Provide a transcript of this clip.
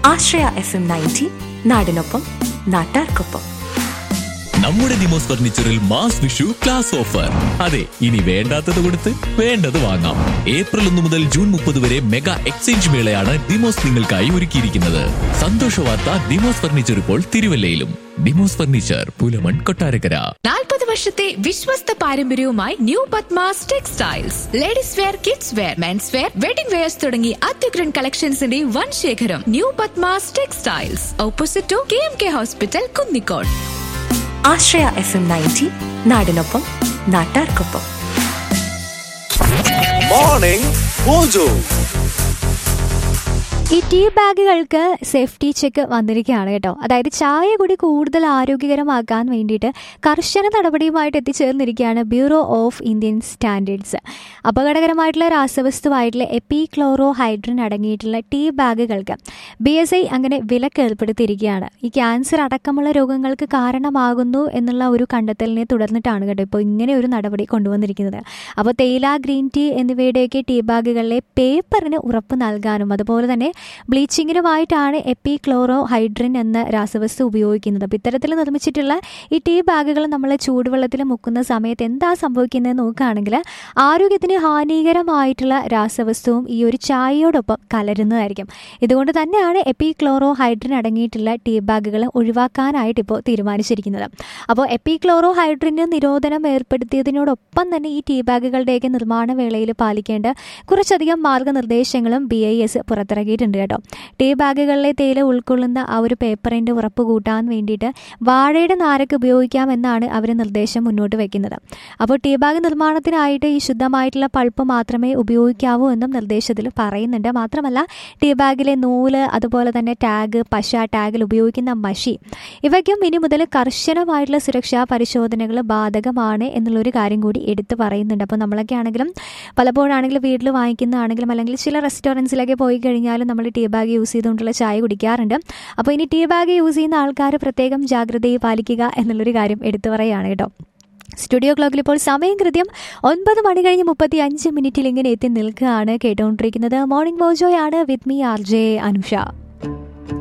ആശ്രയ F M ninety നാടിനൊപ്പം നാട്ടാർക്കൊപ്പം നമ്മുടെ ദിമോസ് ഫർണിച്ചറിൽ മാസ് വിഷു ക്ലാസ് ഓഫർ അതെ ഇനി വേണ്ടാത്തത് കൊടുത്ത് വേണ്ടത് വാങ്ങാം ഏപ്രിൽ ഒന്ന് മുതൽ ജൂൺ മുപ്പത് വരെ മെഗാ എക്സ്ചേഞ്ച് മേളയാണ് ദിമോസ് നിങ്ങൾക്കായി ഒരുക്കിയിരിക്കുന്നത് സന്തോഷ വാർത്ത ദിമോസ് ഫർണിച്ചർ ഇപ്പോൾ തിരുവല്ലയിലും ദിമോസ് ഫർണിച്ചർ പുലമൺ കൊട്ടാരക്കര നാൽപ്പത് വർഷത്തെ വിശ്വസ്ത പാരമ്പര്യവുമായി new Padmas textiles ladies wear kids wear mens wear wedding wears തുടങ്ങി അത്യുഗ്രൻ കളക്ഷൻസിന്റെ വൻ ശേഖരം new Padmas textiles opposite to K M K hospital Kunnicode Ashraya F M ninety നാടിനൊപ്പം നാട്ടാർക്കൊപ്പം മോർണിംഗ് മോജോ ഈ ടീ ബാഗുകൾക്ക് സേഫ്റ്റി ചെക്ക് വന്നിരിക്കുകയാണ് കേട്ടോ അതായത് ചായ കൂടി കൂടുതൽ ആരോഗ്യകരമാക്കാൻ വേണ്ടിയിട്ട് കർശന നടപടിയുമായിട്ട് എത്തിച്ചേർന്നിരിക്കുകയാണ് ബ്യൂറോ ഓഫ് ഇന്ത്യൻ സ്റ്റാൻഡേർഡ്സ് അപകടകരമായിട്ടുള്ള രാസവസ്തുവായിട്ടുള്ള എപ്പി ക്ലോറോ ഹൈഡ്രൻ അടങ്ങിയിട്ടുള്ള ടീ ബാഗുകൾക്ക് ബി എസ് ഐ അങ്ങനെ വിലക്ക് ഏർപ്പെടുത്തിയിരിക്കുകയാണ് ഈ ക്യാൻസർ അടക്കമുള്ള രോഗങ്ങൾക്ക് കാരണമാകുന്നു എന്നുള്ള ഒരു കണ്ടെത്തലിനെ തുടർന്നിട്ടാണ് കേട്ടോ ഇപ്പോൾ ഇങ്ങനെ ഒരു നടപടി കൊണ്ടുവന്നിരിക്കുന്നത് അപ്പോൾ തേയില ഗ്രീൻ ടീ എന്നിവയുടെയൊക്കെ ടീ ബാഗുകളിലെ പേപ്പറിന് ഉറപ്പ് നൽകാനും അതുപോലെ തന്നെ ബ്ലീച്ചിങ്ങിനുമായിട്ടാണ് എപ്പി ക്ലോറോ ഹൈഡ്രിൻ എന്ന രാസവസ്തു ഉപയോഗിക്കുന്നത് അപ്പോൾ ഇത്തരത്തിൽ നിർമ്മിച്ചിട്ടുള്ള ഈ ടീ ബാഗുകൾ നമ്മൾ ചൂടുവെള്ളത്തിൽ മുക്കുന്ന സമയത്ത് എന്താ സംഭവിക്കുന്നത് നോക്കുകയാണെങ്കിൽ ആരോഗ്യത്തിന് ഹാനികരമായിട്ടുള്ള രാസവസ്തുവും ഈ ഒരു ചായയോടൊപ്പം കലരുന്നതായിരിക്കും ഇതുകൊണ്ട് തന്നെയാണ് എപ്പി ക്ലോറോ ഹൈഡ്രിൻ അടങ്ങിയിട്ടുള്ള ടീ ബാഗുകൾ ഒഴിവാക്കാനായിട്ട് ഇപ്പോൾ തീരുമാനിച്ചിരിക്കുന്നത് അപ്പോൾ എപ്പി ക്ലോറോ ഹൈഡ്രിന് നിരോധനം ഏർപ്പെടുത്തിയതിനോടൊപ്പം തന്നെ ഈ ടീ ബാഗുകളുടെയൊക്കെ നിർമ്മാണ വേളയിൽ പാലിക്കേണ്ട കുറച്ചധികം മാർഗനിർദ്ദേശങ്ങളും ബി ഐ എസ് പുറത്തിറക്കിയിട്ടുണ്ട് കേട്ടോ ടീ ബാഗുകളിലെ തേയില ഉൾക്കൊള്ളുന്ന ആ ഒരു പേപ്പറിൻ്റെ ഉറപ്പ് കൂട്ടാൻ വേണ്ടിയിട്ട് വാഴയുടെ നാരക്ക് ഉപയോഗിക്കാമെന്നാണ് അവർ നിർദ്ദേശം മുന്നോട്ട് വയ്ക്കുന്നത് അപ്പോൾ ടീ ബാഗ് നിർമ്മാണത്തിനായിട്ട് ഈ ശുദ്ധമായിട്ടുള്ള പൾപ്പ് മാത്രമേ ഉപയോഗിക്കാവൂ എന്നും നിർദ്ദേശത്തിൽ പറയുന്നുണ്ട് മാത്രമല്ല ടീ ബാഗിലെ നൂല് അതുപോലെ തന്നെ ടാഗ് പശ ടാഗിൽ ഉപയോഗിക്കുന്ന മഷി ഇവയ്ക്കും ഇനി മുതൽ കർശനമായിട്ടുള്ള സുരക്ഷാ പരിശോധനകൾ ബാധകമാണ് എന്നുള്ളൊരു കാര്യം കൂടി എടുത്തു പറയുന്നുണ്ട് അപ്പോൾ നമ്മളൊക്കെ ആണെങ്കിലും പലപ്പോഴാണെങ്കിലും വീട്ടിൽ വാങ്ങിക്കുന്നതാണെങ്കിലും അല്ലെങ്കിൽ ചില റെസ്റ്റോറൻറ്റ്സിലൊക്കെ പോയി കഴിഞ്ഞാലും നമ്മൾ ടീ ബാഗ് യൂസ് ചെയ്തുകൊണ്ടുള്ള ചായ കുടിക്കാറുണ്ട് അപ്പോൾ ഇനി ടീ ബാഗ് യൂസ് ചെയ്യുന്ന ആൾക്കാർ പ്രത്യേകം ജാഗ്രതയെ പാലിക്കുക എന്നുള്ളൊരു കാര്യം എടുത്തു പറയുകയാണ് കേട്ടോ സ്റ്റുഡിയോ ക്ലോക്കിൽ ഇപ്പോൾ സമയം കൃത്യം ഒൻപത് മണി കഴിഞ്ഞ് മുപ്പത്തി അഞ്ച് മിനിറ്റിൽ ഇങ്ങനെ എത്തി നിൽക്കുകയാണ് കേട്ടുകൊണ്ടിരിക്കുന്നത് മോർണിംഗ് മോജോയാണ് with me R J Anusha